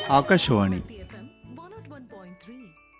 Akashvani FM 101.3.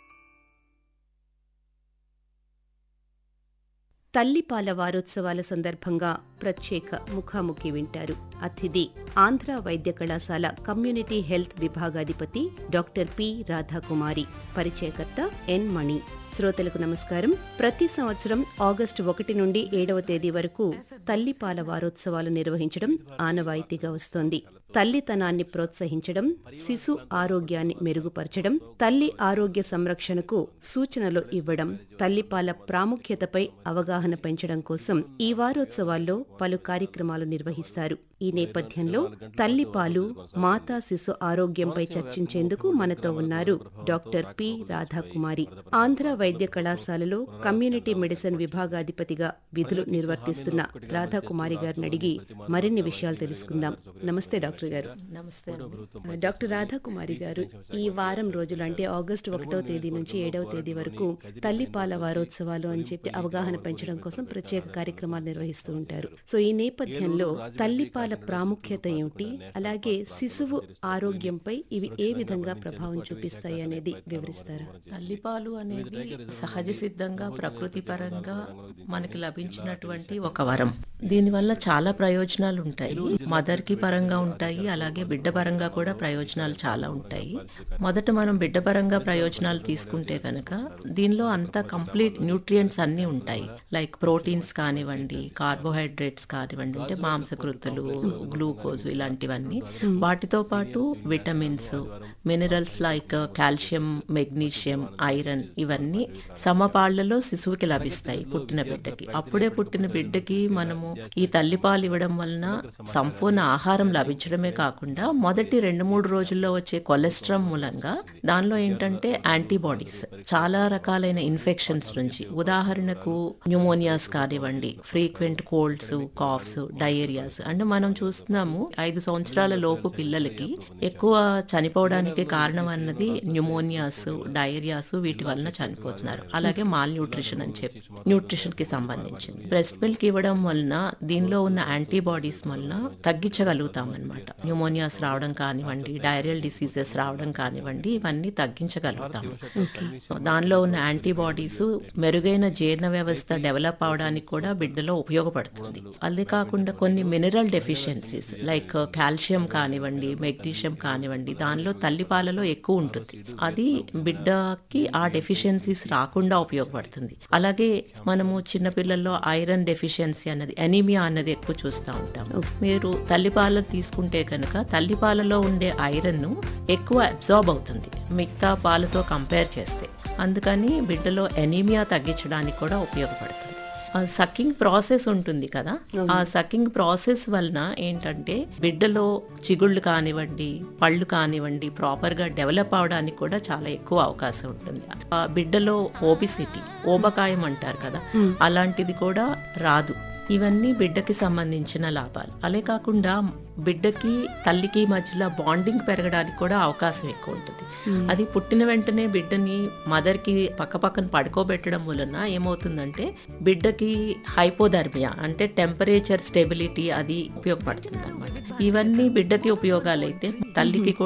తల్లిపాల వారోత్సవాల సందర్భంగా ప్రత్యేక ముఖాముఖి వింటారు అతిథి ఆంధ్ర వైద్య కళాశాల కమ్యూనిటీ హెల్త్ విభాగాధిపతి డాక్టర్ పి రాధాకుమారి పరిచయకర్త ఎన్ మణి శ్రోతలకు నమస్కారం ప్రతి సంవత్సరం ఆగస్టు ఒకటి నుండి ఏడవ తేదీ వరకు తల్లిపాల వారోత్సవాలు నిర్వహించడం ఆనవాయితీగా వస్తోంది తల్లితనాన్ని ప్రోత్సహించడం శిశు ఆరోగ్యాన్ని మెరుగుపరచడం తల్లి ఆరోగ్య సంరక్షణకు సూచనలు ఇవ్వడం తల్లిపాల ప్రాముఖ్యతపై అవగాహన పెంచడం కోసం ఈ వారోత్సవాల్లో పలు కార్యక్రమాలు నిర్వహిస్తారు ఈ నేపథ్యంలో తల్లిపాలు మాతా శిశు ఆరోగ్యంపై చర్చించేందుకు మనతో ఉన్నారు డాక్టర్ పి రాధాకుమారి ఆంధ్ర వైద్య కళాశాలలో కమ్యూనిటీ మెడిసిన్ విభాగాధిపతిగా విధులు నిర్వర్తిస్తున్న రాధాకుమారి గారిని అడిగి మరిన్ని విషయాలు తెలుసుకుందాం నమస్తే డాక్టర్ గారు నమస్తే అండి డాక్టర్ రాధాకుమారి గారు ఈ వారం రోజులు అంటే ఆగస్టు ఒకటో తేదీ నుంచి ఏడవ తేదీ వరకు తల్లిపాల వారోత్సవాలు అని చెప్పి అవగాహన పెంచడం కోసం ప్రత్యేక కార్యక్రమాలు నిర్వహిస్తూ ఉంటారు సో ఈ నేపథ్యంలో తల్లిపాల ప్రాముఖ్యత ఏమిటి అలాగే శిశువు ఆరోగ్యంపై ఇవి ఏ విధంగా ప్రభావం చూపిస్తాయి అనేది వివరిస్తారా తల్లిపాలు అనేది సహజ సిద్ధంగా ప్రకృతి పరంగా మనకి లభించినటువంటి ఒక వరం దీనివల్ల చాలా ప్రయోజనాలు ఉంటాయి మదర్ కి పరంగా ఉంటాయి అలాగే బిడ్డ పరంగా కూడా ప్రయోజనాలు చాలా ఉంటాయి మొదట మనం బిడ్డ పరంగా ప్రయోజనాలు తీసుకుంటే కనుక దీనిలో అంతా కంప్లీట్ న్యూట్రియంట్స్ అన్నీ ఉంటాయి లైక్ ప్రోటీన్స్ కానివ్వండి కార్బోహైడ్రేట్స్ కానివ్వండి అంటే మాంసకృతులు గ్లూకోజ్ ఇలాంటివన్నీ వాటితో పాటు vitamins minerals like calcium magnesium iron ఇవన్నీ సమపాళ్లలో శిశువుకి లభిస్తాయి పుట్టిన బిడ్డకి అప్పుడే పుట్టిన బిడ్డకి మనము ఈ తల్లిపాలు ఇవ్వడం వలన సంపూర్ణ ఆహారం లభించడమే కాకుండా మొదటి రెండు మూడు రోజుల్లో వచ్చే కొలెస్ట్రాల్ మూలంగా దానిలో ఏంటంటే యాంటీబాడీస్ చాలా రకాలైన ఇన్ఫెక్షన్స్ నుంచి ఉదాహరణకు న్యూమోనియాస్ కానివ్వండి ఫ్రీక్వెంట్ కోల్డ్స్ కాఫ్స్ డయేరియాస్ అంటే మనం చూస్తున్నాము ఐదు సంవత్సరాల లోపు పిల్లలకి ఎక్కువ చనిపోవడానికి కారణం అన్నది న్యూమోనియాస్ డయేరియాస్ వీటి వలన చనిపోతున్నారు అలాగే మాల్ న్యూట్రిషన్ అని చెప్పి న్యూట్రిషన్ కి సంబంధించింది బ్రెస్ట్ మిల్క్ ఇవ్వడం వలన దీనిలో ఉన్న యాంటీబాడీస్ వలన తగ్గించగలుగుతాం అనమాట న్యూమోనియాస్ రావడం కానివ్వండి డైరియల్ డిసీజెస్ రావడం కానివ్వండి ఇవన్నీ తగ్గించగలుగుతాము సో దానిలో ఉన్న యాంటీబాడీస్ మెరుగైన జీర్ణ వ్యవస్థ డెవలప్ అవడానికి కూడా బిడ్డలో ఉపయోగపడుతుంది అదే కాకుండా కొన్ని మినరల్ డెఫిషియన్సీస్ లైక్ కాల్షియం కానివ్వండి మెగ్నీషియం కానివ్వండి దానిలో తల్లిపాలలో ఎక్కువ ఉంటుంది అది బిడ్డకి ఆ డెఫిషియన్సీస్ రాకుండా ఉపయోగపడుతుంది అలాగే మనము చిన్నపిల్లల్లో ఐరన్ డెఫిషియన్సీ అన్నది ఎనీమియా అన్నది ఎక్కువ చూస్తూ ఉంటాం మీరు తల్లిపాలను తీసుకుంటే కనుక తల్లిపాలలో ఉండే ఐరన్ ఎక్కువ అబ్జార్బ్ అవుతుంది మిగతా పాలతో కంపేర్ చేస్తే అందుకని బిడ్డలో ఎనీమియా తగ్గించడానికి కూడా ఉపయోగపడుతుంది సక్కింగ్ ప్రాసెస్ ఉంటుంది కదా ఆ సక్కింగ్ ప్రాసెస్ వలన ఏంటంటే బిడ్డలో చిగుళ్ళు కానివ్వండి పళ్ళు కానివ్వండి ప్రాపర్ గా డెవలప్ అవడానికి కూడా చాలా ఎక్కువ అవకాశం ఉంటుంది ఆ బిడ్డలో ఓబిసిటీ ఓబకాయం అంటారు కదా అలాంటిది కూడా రాదు ఇవన్నీ బిడ్డకి సంబంధించిన లాభాలు అలే కాకుండా బిడ్డకి తల్లికి మధ్యలో బాండింగ్ పెరగడానికి కూడా అవకాశం ఎక్కువ ఉంటుంది అది పుట్టిన వెంటనే బిడ్డని మదర్ కి పక్క పక్కన పడుకోబెట్టడం వలన ఏమవుతుందంటే బిడ్డకి హైపోధర్మియా అంటే టెంపరేచర్ స్టెబిలిటీ అది ఉపయోగపడుతుంది అనమాట ఇవన్నీ బిడ్డకి ఉపయోగాలైతే తల్లికి కూడా